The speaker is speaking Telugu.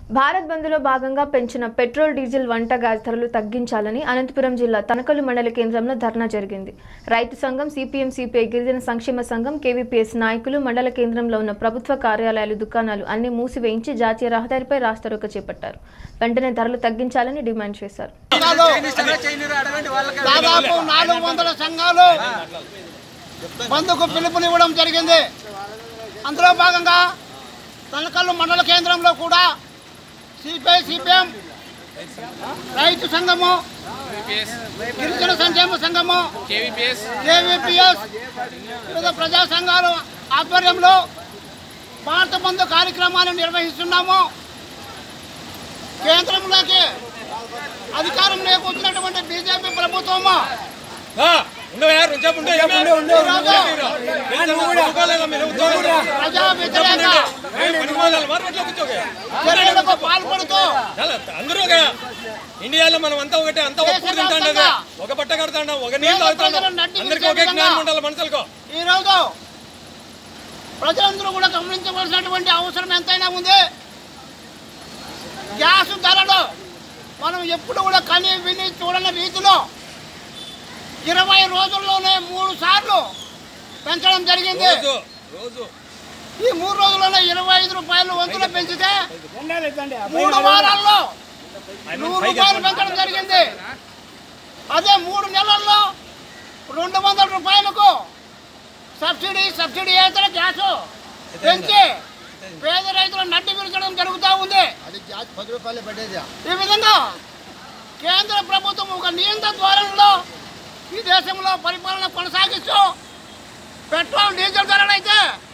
భారత్ బంద్లో భాగంగా పెంచిన పెట్రోల్ డీజిల్ వంట గ్యాస్ ధరలు తగ్గించాలని అనంతపురం జిల్లా తనకలు మండల కేంద్రంలో ధర్నా జరిగింది రైతు సంఘం సిపిఎం సిపిఐ గిరిజన సంక్షేమ సంఘం కేవీపీఎస్ నాయకులు మండల కేంద్రంలో ఉన్న ప్రభుత్వ కార్యాలయాలు దుకాణాలు అన్ని మూసివేయించి జాతీయ రహదారిపై రాస్తారోక చేపట్టారు వెంటనే ధరలు తగ్గించాలని డిమాండ్ చేశారు దాదాపు నాలుగు వందల సంఘాలు బంధుకు పిలుపునివ్వడం జరిగింది అందులో భాగంగా తలకల్లు మండల కేంద్రంలో కూడా సిపిఐ సిపిఎం రైతు సంఘము గిరిజన సంక్షేమ సంఘము కేవీపీఎస్ వివిధ ప్రజా సంఘాల ఆధ్వర్యంలో భారత బంధు కార్యక్రమాన్ని నిర్వహిస్తున్నాము కేంద్రంలోకి అధికారంలోకి వచ్చినటువంటి బీజేపీ ప్రభుత్వము ప్రజా వ్యతిరేక చర్యలకు పాల్పడుతూ ఇండియాలో మనం అంతా ఒకటే అంతా ఒప్పుడు తింటాండే ఒక బట్ట కడతాండం ఒక నీళ్ళు తాగుతాండం అందరికి ఒకే జ్ఞానం ఉండాలి మనుషులకు ఈరోజు ప్రజలందరూ కూడా గమనించవలసినటువంటి అవసరం ఎంతైనా ఉంది గ్యాస్ ధరలు మనం ఎప్పుడు కూడా కని విని చూడని రీతిలో ఇరవై రోజుల్లోనే మూడు సార్లు పెంచడం జరిగింది రోజు రోజు ఈ మూడు రోజుల్లోనే ఇరవై ఐదు రూపాయలు వంతులు పెంచితే మూడు వారాల్లో నూరు రూపాయలు పెంచడం జరిగింది అదే మూడు నెలల్లో రెండు వందల రూపాయలకు సబ్సిడీ సబ్సిడీ ఏతర గ్యాస్ పెంచి పేద రైతులు నడ్డి పిలిచడం జరుగుతూ ఉంది అది గ్యాస్ పది రూపాయలు పడేది ఈ విధంగా కేంద్ర ప్రభుత్వం ఒక నియంత్రణ ధోరణిలో ఈ దేశంలో పరిపాలన కొనసాగిస్తూ పెట్రోల్ డీజిల్ ధరలు అయితే